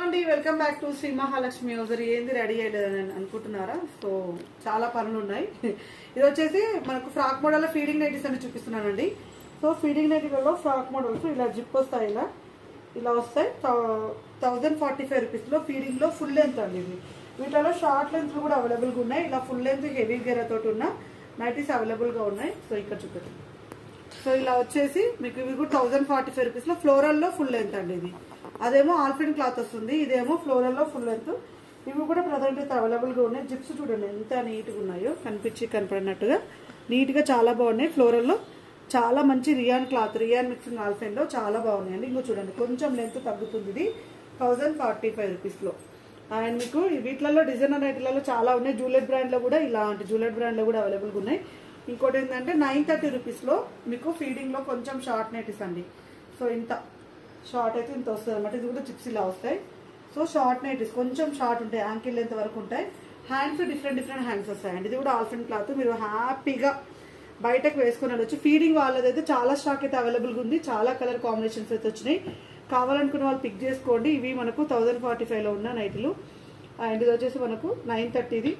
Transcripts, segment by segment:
అండి welcome back to Shri Mahalakshmi హౌజర్ ఏంది రెడీ అయ్యలేదని అనుకుంటున్నారా సో చాలా పనులు ఉన్నాయి ఇది వచ్చేసి మనకు ఫ్రాక్ మోడల్ ఫీడింగ్ నైటీస్ అని చూపిస్తున్నానండి సో ఫీడింగ్ నైటీలలో ఫ్రాక్ మోడల్స్ ఇలా జిప్ వస్తాయి ఇలా ఇలా వస్తాయి థౌజండ్ ఫార్టీ ఫైవ్ రూపీస్లో ఫీడింగ్లో ఫుల్ లెంత్ అండి ఇది వీటిలో షార్ట్ లెంత్ కూడా అవైలబుల్గా ఉన్నాయి ఇలా ఫుల్ లెంత్ హెవీ గెరతోటి ఉన్న నైటీస్ అవైలబుల్గా ఉన్నాయి సో ఇక్కడ చూపెట్టు సో ఇలా వచ్చేసి మీకు ఇవి కూడా థౌసండ్ ఫార్టీ ఫైవ్ రూపీస్ లో ఫ్లోరల్ లో ఫుల్ లెంత్ అండి ఇది అదేమో ఆల్ఫిన్ క్లాత్ వస్తుంది ఇదేమో ఫ్లోరల్ లో ఫుల్ లెంత్ ఇవి కూడా ప్రజెంట్ అయితే అవైలబుల్ గా ఉన్నాయి జిప్స్ చూడండి ఎంత నీట్ గా ఉన్నాయో కనిపించి కనపడినట్టుగా నీట్ గా చాలా బాగున్నాయి ఫ్లోరల్ లో చాలా మంచి రియాన్ క్లాత్ రియాన్ మిక్సింగ్ ఆల్ఫిన్ లో చాలా బాగున్నాయండి ఇంకో చూడండి కొంచెం లెంత్ తగ్గుతుంది ఇది థౌసండ్ ఫార్టీ ఫైవ్ రూపీస్ లో అండ్ మీకు వీటిలలో డిజైనర్ ఐటీలలో చాలా ఉన్నాయి జూలెట్ బ్రాండ్ లో కూడా ఇలాంటి జూలెట్ బ్రాండ్ లో కూడా అవైలబుల్ గా ఉన్నాయి ఇంకోటి ఏంటంటే నైన్ థర్టీ రూపీస్ లో మీకు ఫీడింగ్ లో కొంచెం షార్ట్ నైటీస్ అండి సో ఇంత షార్ట్ అయితే ఇంత వస్తుంది అనమాట ఇది కూడా చిప్స్ ఇలా వస్తాయి సో షార్ట్ నైటీస్ కొంచెం షార్ట్ ఉంటాయి యాంకిల్ లెంత్ వరకు ఉంటాయి హ్యాండ్స్ డిఫరెంట్ డిఫరెంట్ హ్యాండ్స్ వస్తాయండి ఇది కూడా ఆల్ఫిన్ క్లాత్ మీరు హ్యాపీగా బయటకు వేసుకుని వెళ్ళొచ్చు ఫీడింగ్ వాళ్ళదైతే చాలా స్టాక్ అయితే అవైలబుల్గా ఉంది చాలా కలర్ కాంబినేషన్స్ అయితే వచ్చినాయి కావాలనుకున్న వాళ్ళు పిక్ చేసుకోండి ఇవి మనకు థౌజండ్ ఫార్టీ ఫైవ్లో ఉన్న నైట్లు అండ్ ఇది వచ్చేసి మనకు నైన్ థర్టీది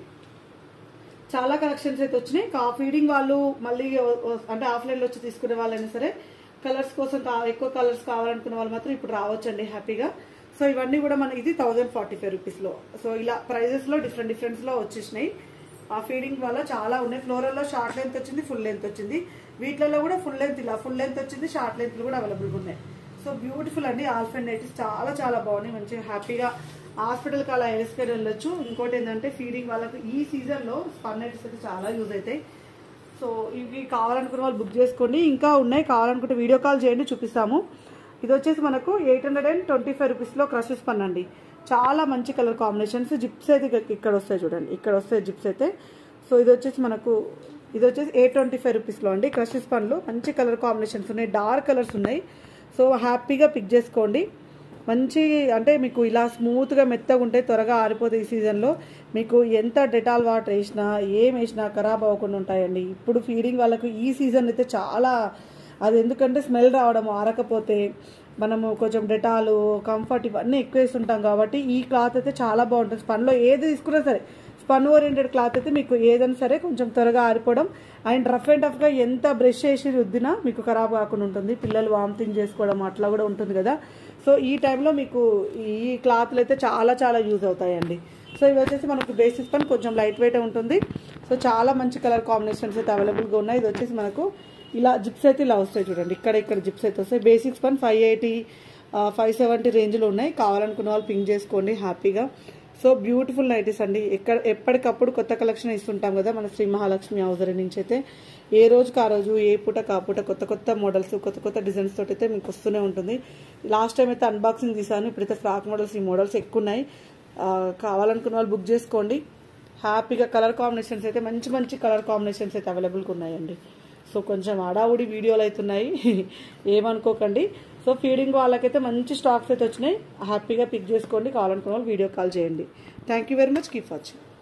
చాలా కలెక్షన్స్ అయితే వచ్చినాయి కా ఫీడింగ్ వాళ్ళు మళ్ళీ ఓ- ఓ- అంటే ఆఫ్లైన్లో వచ్చి తీసుకునే వాళ్ళైనా సరే కలర్స్ కోసం కా- ఎక్కువ కలర్స్ కావాలనుకున్న వాళ్ళు మాత్రం ఇప్పుడు రావచ్చండి హ్యాపీగా సో ఇవన్నీ కూడా మనకి ఇది థౌజండ్ ఫార్టీ ఫైవ్ రూపీస్లో సో ఇలా ప్రైజెస్లో డిఫరెంట్ డిఫరెంట్స్లో వచ్చేసినాయి ఆ ఫీడింగ్ వల్ల చాలా ఉన్నాయి ఫ్లోరల్లో షార్ట్ లెంత్ వచ్చింది ఫుల్ లెంత్ వచ్చింది వీటిలలో కూడా ఫుల్ లెంత్ ఇలా ఫుల్ లెంత్ వచ్చింది షార్ట్ లెంత్ కూడా అవైలబుల్గా ఉన్నాయి సో బ్యూటిఫుల్ అండి ఆల్ఫెన్ నైటీస్ చాలా చాలా బాగున్నాయి మంచిగా హ్యాపీగా హాస్పిటల్కి అలా వేసుకొని వెళ్ళొచ్చు ఇంకోటి ఏంటంటే ఫీడింగ్ వాళ్ళకి ఈ సీజన్లో స్పన్ నైటీస్ అయితే చాలా యూజ్ అవుతాయి సో ఇవి కావాలనుకున్న వాళ్ళు బుక్ చేసుకోండి ఇంకా ఉన్నాయి కావాలనుకుంటే వీడియో కాల్ చేయండి చూపిస్తాము ఇది వచ్చేసి మనకు eight hundred and twenty five రూపీస్లో క్రషెస్ పన్ అండి చాలా మంచి కలర్ కాంబినేషన్స్ జిప్స్ అయితే ఇక- ఇక్కడ వస్తాయి చూడండి ఇక్కడ వస్తాయి జిప్స్ అయితే సో ఇది వచ్చేసి మనకు ఇది వచ్చేసి ఎయిట్ ట్వంటీ ఫైవ్ రూపీస్లో అండి క్రషెస్ పన్లు మంచి కలర్ కాంబినేషన్స్ ఉన్నాయి డార్క్ కలర్స్ ఉన్నాయి సో హ్యాపీగా పిక్ చేసుకోండి మంచి అంటే మీకు ఇలా స్మూత్గా మెత్తగా ఉంటాయి త్వరగా ఆరిపోతాయి ఈ సీజన్లో మీకు ఎంత డెటాల్ వాటర్ వేసినా ఏం వేసినా ఖరాబ్ అవ్వకుండా ఉంటాయండి ఇప్పుడు ఫీడింగ్ వాళ్ళకు ఈ సీజన్ అయితే చాలా అది ఎందుకంటే స్మెల్ రావడం ఆరకపోతే మనము కొంచెం డెటాలు కంఫర్ట్ ఇవన్నీ ఎక్కువ వేస్తుంటాం కాబట్టి ఈ క్లాత్ అయితే చాలా బాగుంటుంది స్పన్లో ఏది తీసుకున్నా సరే స్పన్ ఓరియంటెడ్ క్లాత్ అయితే మీకు ఏదైనా సరే కొంచెం త్వరగా ఆరిపోవడం అండ్ రఫ్ అండ్ టఫ్గా ఎంత బ్రష్ చేసి రుద్దినా మీకు ఖరాబ్ కాకుండా ఉంటుంది పిల్లలు వామిటింగ్ చేసుకోవడం అట్లా కూడా ఉంటుంది కదా సో ఈ టైంలో మీకు ఈ క్లాత్లు అయితే చాలా చాలా యూజ్ అవుతాయండి సో ఇవి వచ్చేసి మనకు బేసిస్ పని కొంచెం లైట్ వెయిట్ ఉంటుంది సో చాలా మంచి కలర్ కాంబినేషన్స్ అయితే అవైలబుల్గా ఉన్నాయి ఇది వచ్చేసి మనకు ఇలా జిప్స్ అయితే ఇలా వస్తాయి చూడండి ఇక్కడ ఇక్కడ జిప్స్ అయితే వస్తాయి బేసిక్స్ పని ఫైవ్ ఎయిటీ ఫైవ్ సెవెంటీ రేంజ్లో ఉన్నాయి కావాలనుకున్న వాళ్ళు పింక్ చేసుకోండి హ్యాపీగా సో బ్యూటిఫుల్ నైటీస్ అండి ఎక్కడ ఎప్పటికప్పుడు కొత్త కలెక్షన్ ఇస్తుంటాం కదా మన శ్రీ మహాలక్ష్మి హౌజరీ నుంచి అయితే ఏ రోజుకి ఆ రోజు ఏ పూట కా పూట కొత్త కొత్త మోడల్స్ కొత్త కొత్త డిజైన్స్ తోటి అయితే మీకు వస్తూనే ఉంటుంది లాస్ట్ టైం అయితే అన్బాక్సింగ్ తీసాను ఇప్పుడైతే ఫ్రాక్ మోడల్స్ ఈ మోడల్స్ ఎక్కువ ఉన్నాయి ఆ, కావాలనుకున్న వాళ్ళు బుక్ చేసుకోండి హ్యాపీగా కలర్ కాంబినేషన్స్ అయితే మంచి మంచి కలర్ కాంబినేషన్స్ అయితే అవైలబుల్గా ఉన్నాయండి సో కొంచెం అడావుడి వీడియోలు అవుతున్నాయి ఏమనుకోకండి సో ఫీడింగ్ వాళ్ళకైతే మంచి స్టాక్స్ అయితే వచ్చినాయి హ్యాపీగా పిక్ చేసుకోండి కావాలనుకున్న వాళ్ళు వీడియో కాల్ చేయండి thank you very much keep watching